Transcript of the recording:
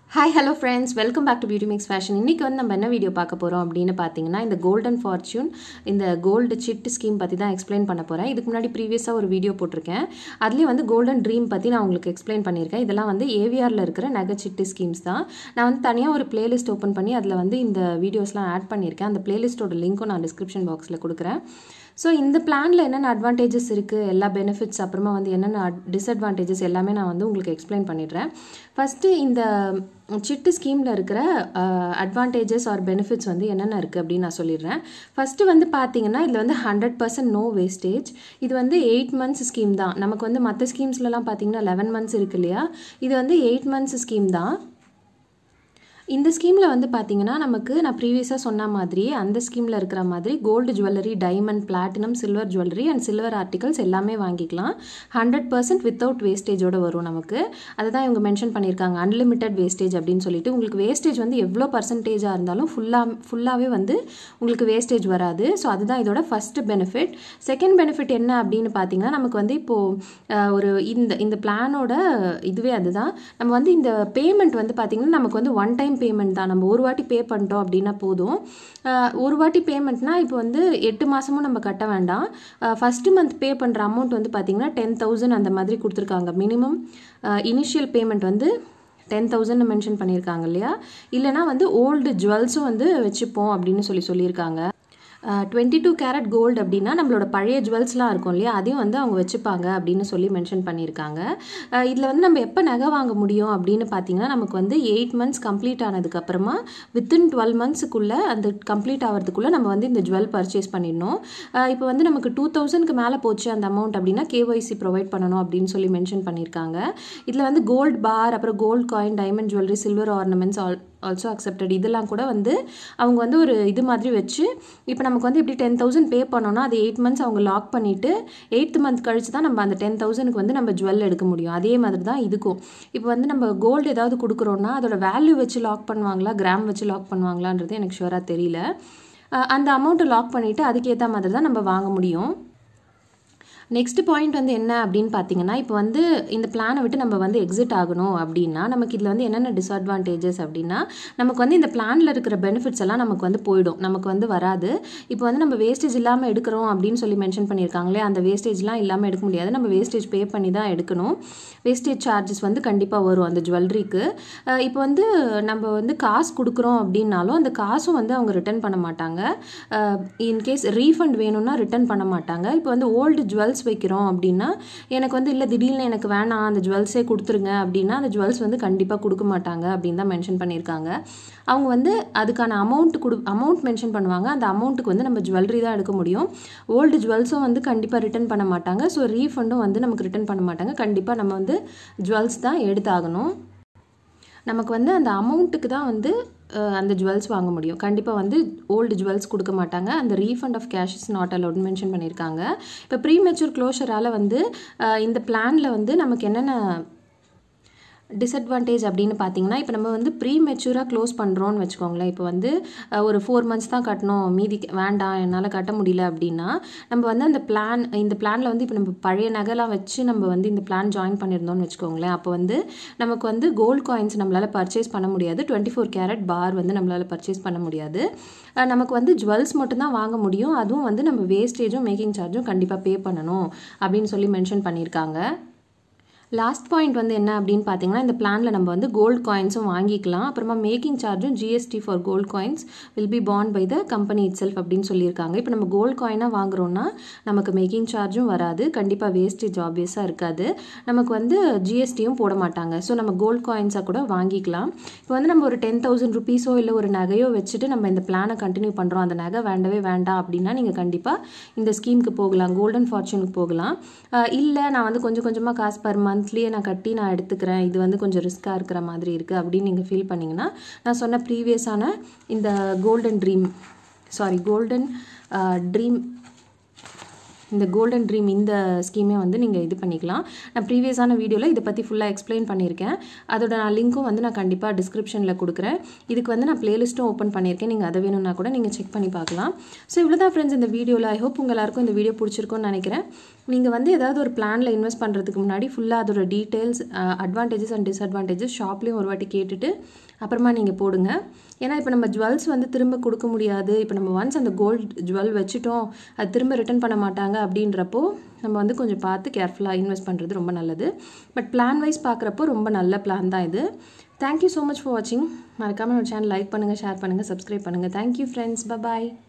hi hello friends welcome back to beauty mix fashion இன்றைக்கி வந்து நம்ம என்ன வீடியோ பார்க்க போகிறோம் அப்படின்னு பார்த்தீங்கன்னா இந்த கோல்டன் ஃபார்ச்சூன் இந்த கோல்டு சிட் ஸ்கீம் பற்றி தான் எக்ஸ்பிளைன் பண்ண போகிறேன் இதுக்கு முன்னாடி ப்ரீவியஸாக ஒரு வீடியோ போட்டிருக்கேன் அதுலேயே வந்து கோல்டன் ட்ரீம் பற்றி நான் உங்களுக்கு எக்ஸ்பிளைன் பண்ணியிருக்கேன் இதெல்லாம் வந்து ஏவிஆரில் இருக்கிற நகை சிட்டு ஸ்கீம்ஸ் தான் நான் வந்து தனியாக ஒரு பிளேலிஸ்ட் ஓப்பன் பண்ணி அதில் வந்து இந்த வீடியோஸ்லாம் ஆட் பண்ணியிருக்கேன் அந்த பிளேலிஸ்ட்டோட லிங்க்கும் நான் டிஸ்கிரிப்ஷன் பாக்ஸில் கொடுக்குறேன் ஸோ இந்த பிளானில் என்னென்ன அட்வான்டேஜஸ் இருக்குது எல்லா பெனிஃபிட்ஸ் அப்புறமா வந்து என்னென்ன டிஸ்அட்வான்டேஜஸ் எல்லாமே நான் வந்து உங்களுக்கு எக்ஸ்பிளைன் பண்ணிடுறேன் ஃபஸ்ட்டு இந்த சிட்டு ஸ்கீமில் இருக்கிற அட்வான்டேஜஸ் ஆர் பெனிஃபிட்ஸ் வந்து என்னென்ன இருக்குது அப்படின்னு நான் சொல்லிடுறேன் ஃபஸ்ட்டு வந்து பார்த்தீங்கன்னா இதில் வந்து ஹண்ட்ரட் பர்சன்ட் நோ வேஸ்டேஜ் இது வந்து எயிட் மந்த்ஸ் ஸ்கீம் தான் நமக்கு வந்து மற்ற ஸ்கீம்ஸ்லலாம் பார்த்தீங்கன்னா லெவன் மந்த்ஸ் இருக்கு இல்லையா இது வந்து எயிட் மந்த்ஸ் ஸ்கீம் தான் இந்த ஸ்கீமில் வந்து பார்த்தீங்கன்னா நமக்கு நான் ப்ரீவியஸாக சொன்ன மாதிரி அந்த ஸ்கீமில் இருக்கிற மாதிரி gold jewellery diamond platinum silver jewellery and silver articles எல்லாமே வாங்கிக்கலாம் ஹண்ட்ரட் பர்சன்ட் வித்தவுட் வேஸ்டேஜோட வரும் நமக்கு அதை தான் இவங்க மென்ஷன் பண்ணியிருக்காங்க அன்லிமிட்டட் வேஸ்டேஜ் அப்படின்னு சொல்லிட்டு உங்களுக்கு வேஸ்டேஜ் வந்து எவ்வளோ பர்சன்டேஜாக இருந்தாலும் ஃபுல்லாக ஃபுல்லாகவே வந்து உங்களுக்கு வேஸ்டேஜ் வராது ஸோ அதுதான் இதோட ஃபஸ்ட்டு பெனிஃபிட் செகண்ட் பெனிஃபிட் என்ன அப்படின்னு பார்த்தீங்கன்னா நமக்கு வந்து இப்போது ஒரு இந்த இந்த பிளானோட இதுவே அதுதான் நம்ம வந்து இந்த பேமெண்ட் வந்து பார்த்திங்கன்னா நமக்கு வந்து ஒன் டைம் பேமெண்ட் தான் நம்ம ஒரு வாட்டி பே பண்ணிட்டோம் அப்படின்னா போதும் ஒரு வாட்டி பேமெண்ட்னா இப்போ வந்து எட்டு மாதமும் நம்ம கட்ட வேண்டாம் ஃபஸ்ட்டு மந்த் பே பண்ணுற அமௌண்ட் வந்து பார்த்திங்கன்னா டென் தௌசண்ட் அந்த மாதிரி கொடுத்துருக்காங்க மினிமம் இனிஷியல் பேமெண்ட் வந்து டென் தௌசண்ட் மென்ஷன் பண்ணியிருக்காங்க இல்லையா இல்லைனா வந்து ஓல்டு ஜுவல்ஸும் வந்து வச்சுப்போம் அப்படின்னு சொல்லி சொல்லியிருக்காங்க டுவெண்ட்டி டூ கேரட் கோல்டு அப்படின்னா நம்மளோட பழைய ஜுவல்ஸ்லாம் இருக்கும் இல்லையா அதையும் வந்து அவங்க வச்சுப்பாங்க அப்படின்னு சொல்லி மென்ஷன் பண்ணியிருக்காங்க இதில் வந்து நம்ம எப்போ நகை வாங்க முடியும் அப்படின்னு பார்த்தீங்கன்னா நமக்கு வந்து எயிட் மந்த்ஸ் கம்ப்ளீட் ஆனதுக்கப்புறமா வித்தின் டுவெல் மந்த்ஸுக்குள்ளே அந்த கம்ப்ளீட் ஆகிறதுக்குள்ளே நம்ம வந்து இந்த ஜுவல் பர்ச்சேஸ் பண்ணிடணும் இப்போ வந்து நமக்கு டூ தௌசண்ட்க்கு மேலே போச்சு அந்த அமௌண்ட் அப்படின்னா கேஒய்சி ப்ரொவைட் பண்ணணும் அப்படின்னு சொல்லி மென்ஷன் பண்ணியிருக்காங்க இதில் வந்து கோல்டு பார் அப்புறம் gold coin diamond jewellery silver ornaments all also accepted இதெல்லாம் கூட வந்து அவங்க வந்து ஒரு இது மாதிரி வச்சு இப்போ நமக்கு வந்து இப்படி டென் தௌசண்ட் பே பண்ணோன்னா அது எயிட் மந்த்ஸ் அவங்க லாக் பண்ணிவிட்டு எயித் மந்த் கழிச்சு தான் நம்ம அந்த டென் தௌசண்ட்க்கு வந்து நம்ம ஜுவல் எடுக்க முடியும் அதே மாதிரி தான் இதுக்கும் இப்போ வந்து நம்ம கோல்டு ஏதாவது கொடுக்குறோன்னா அதோட வேல்யூ வச்சு லாக் பண்ணுவாங்களா கிராம் வச்சு லாக் பண்ணுவாங்களான்றது எனக்கு ஷுவராக தெரியல அந்த அமௌண்ட்டை லாக் பண்ணிவிட்டு அதுக்கேற்ற மாதிரி தான் நம்ம வாங்க முடியும் நெக்ஸ்ட் பாயிண்ட் வந்து என்ன அப்படின்னு பார்த்தீங்கன்னா இப்போ வந்து இந்த பிளானை விட்டு நம்ம வந்து எக்ஸிட் ஆகணும் அப்படின்னா நமக்கு இதில் வந்து என்னென்ன டிஸ்அட்வான்டேஜஸ் அப்படின்னா நமக்கு வந்து இந்த பிளானில் இருக்கிற பெனிஃபிட்ஸ் எல்லாம் நமக்கு வந்து போயிடும் நமக்கு வந்து வராது இப்போ வந்து நம்ம வேஸ்டேஜ் இல்லாமல் எடுக்கிறோம் அப்படின்னு சொல்லி மென்ஷன் பண்ணியிருக்காங்களே அந்த வேஸ்டேஜ்லாம் இல்லாமல் எடுக்க முடியாது நம்ம வேஸ்டேஜ் பே பண்ணி தான் எடுக்கணும் வேஸ்டேஜ் சார்ஜஸ் வந்து கண்டிப்பாக வரும் அந்த ஜுவல்லரிக்கு இப்போ வந்து நம்ம வந்து காசு கொடுக்குறோம் அப்படின்னாலும் அந்த காசும் வந்து அவங்க ரிட்டர்ன் பண்ண மாட்டாங்க இன்கேஸ் ரீஃபண்ட் வேணும்னா ரிட்டர்ன் பண்ண மாட்டாங்க இப்போ வந்து ஓல்டு ஜுவல்ஸ் ஜுவல்ஸ் வைக்கிறோம் அப்படின்னா எனக்கு வந்து இல்லை திடீர்னு எனக்கு வேணாம் அந்த ஜுவல்ஸே கொடுத்துருங்க அப்படின்னா அந்த ஜுவல்ஸ் வந்து கண்டிப்பாக கொடுக்க மாட்டாங்க அப்படின்னு தான் மென்ஷன் பண்ணியிருக்காங்க அவங்க வந்து அதுக்கான அமௌண்ட் கொடு அமௌண்ட் மென்ஷன் பண்ணுவாங்க அந்த அமௌண்ட்டுக்கு வந்து நம்ம ஜுவல்லரி தான் எடுக்க முடியும் ஓல்டு ஜுவல்ஸும் வந்து கண்டிப்பாக ரிட்டர்ன் பண்ண மாட்டாங்க ஸோ ரீஃபண்டும் வந்து நமக்கு ரிட்டர்ன் பண்ண மாட்டாங்க கண்டிப்பாக நம்ம வந்து ஜுவல்ஸ் தான் எடுத்தாகணும் நமக்கு வந்து அந்த அமௌண்ட்டுக்கு தான் வந்து அந்த ஜுவல்ஸ் வாங்க முடியும் கண்டிப்பாக வந்து ஓல்டு ஜுவல்ஸ் கொடுக்க மாட்டாங்க அந்த refund of cash is not allowed mention பண்ணியிருக்காங்க இப்போ ப்ரீ மெச்சூர் க்ளோஷரால் வந்து இந்த பிளானில் வந்து நமக்கு என்னென்ன டிஸ்அட்வான்டேஜ் அப்படின்னு பார்த்தீங்கன்னா இப்போ நம்ம வந்து ப்ரீ மெச்சூராக க்ளோஸ் பண்ணுறோன்னு வச்சுக்கோங்களேன் இப்போ வந்து ஒரு ஃபோர் மந்த்ஸ் தான் கட்டணும் மீதி வேண்டாம் என்னால் கட்ட முடியல அப்படின்னா நம்ம வந்து அந்த பிளான் இந்த பிளானில் வந்து இப்போ நம்ம பழைய நகைலாம் வச்சு நம்ம வந்து இந்த பிளான் ஜாயின் பண்ணியிருந்தோம்னு வச்சுக்கோங்களேன் அப்போ வந்து நமக்கு வந்து கோல்டு காயின்ஸ் நம்மளால் பர்ச்சேஸ் பண்ண முடியாது டுவெண்ட்டி ஃபோர் கேரட் பார் வந்து நம்மளால் பர்ச்சேஸ் பண்ண முடியாது நமக்கு வந்து ஜுவல்ஸ் மட்டும்தான் வாங்க முடியும் அதுவும் வந்து நம்ம வேஸ்டேஜும் மேக்கிங் சார்ஜும் கண்டிப்பாக பே பண்ணணும் அப்படின்னு சொல்லி மென்ஷன் பண்ணியிருக்காங்க லாஸ்ட் பாயிண்ட் வந்து என்ன அப்படின்னு பார்த்தீங்கன்னா இந்த பிளானில் நம்ம வந்து கோல்டு காயின்ஸும் வாங்கிக்கலாம் அப்புறமா மேக்கிங் சார்ஜும் GST for gold coins will be பாண்ட் by the company itself அப்படின்னு சொல்லியிருக்காங்க இப்போ நம்ம கோல்டு காயினாக வாங்குறோம்னா நமக்கு மேக்கிங் சார்ஜும் வராது கண்டிப்பாக வேஸ்டேஜ் ஆப்வியஸாக இருக்காது நமக்கு வந்து ஜிஎஸ்டியும் போட மாட்டாங்க ஸோ நம்ம கோல்டு காயின்ஸாக கூட வாங்கிக்கலாம் இப்போ வந்து நம்ம ஒரு டென் தௌசண்ட் ருபீஸோ இல்லை ஒரு நகையோ வச்சுட்டு நம்ம இந்த பிளானை கண்டினியூ பண்ணுறோம் அந்த நகை வேண்டவே வேண்டாம் அப்படின்னா நீங்கள் கண்டிப்பாக இந்த ஸ்கீமுக்கு போகலாம் கோல்டன் ஃபார்ச்சூனுக்கு போகலாம் இல்லை நான் வந்து கொஞ்சம் கொஞ்சமாக காசு பர் மந்த் மந்த்லியே நான் கட்டி நான் எடுத்துக்கிறேன் இது வந்து கொஞ்சம் ரிஸ்க்காக இருக்கிற மாதிரி இருக்குது அப்படின்னு நீங்கள் ஃபீல் பண்ணிங்கன்னா நான் சொன்ன ப்ரீவியஸான இந்த golden dream sorry golden dream இந்த கோல்டன் ட்ரீம் இந்த ஸ்கீமே வந்து நீங்கள் இது பண்ணிக்கலாம் நான் ப்ரீவியஸான வீடியோவில் இதை பற்றி ஃபுல்லாக எக்ஸ்பிளைன் பண்ணியிருக்கேன் அதோட நான் லிங்க்கும் வந்து நான் கண்டிப்பாக டிஸ்கிரிப்ஷனில் கொடுக்குறேன் இதுக்கு வந்து நான் பிளேலிஸ்ட்டும் ஓப்பன் பண்ணியிருக்கேன் நீங்கள் அதை வேணும்னா கூட நீங்கள் செக் பண்ணி பார்க்கலாம் ஸோ இவ்வளோ தான் ஃப்ரெண்ட்ஸ் இந்த வீடியோவில் ஐ ஹோப் உங்கள் எல்லாருக்கும் இந்த வீடியோ பிடிச்சிருக்கும்னு நினைக்கிறேன் நீங்கள் வந்து ஏதாவது ஒரு பிளானில் இன்வெஸ்ட் பண்ணுறதுக்கு முன்னாடி ஃபுல்லாக அதோட டீட்டெயில்ஸ் அட்வான்டேஜஸ் அண்ட் டிஸ்அட்வான்டேஜஸ் ஷாப்லேயும் ஒரு வாட்டி கேட்டுட்டு அப்புறமா நீங்கள் போடுங்க ஏன்னா இப்போ நம்ம ஜுவல்ஸ் வந்து திரும்ப கொடுக்க முடியாது இப்போ நம்ம ஒன்ஸ் அந்த கோல்டு ஜுவல் வச்சுட்டோம் அது திரும்ப ரிட்டர்ன் பண்ண மாட்டாங்க அப்படின்றப்போ நம்ம வந்து கொஞ்சம் பார்த்து கேர்ஃபுல்லாக இன்வெஸ்ட் பண்ணுறது ரொம்ப நல்லது பட் பிளான் வைஸ் பார்க்குறப்போ ரொம்ப நல்ல பிளான் தான் இது தேங்க்யூ ஸோ மச் ஃபார் வாட்சிங் மறக்காமல் நம்ம சேனல் லைக் பண்ணுங்கள் ஷேர் பண்ணுங்கள் சப்ஸ்கிரைப் பண்ணுங்கள் தேங்க்யூ ஃப்ரெண்ட்ஸ் பபாய்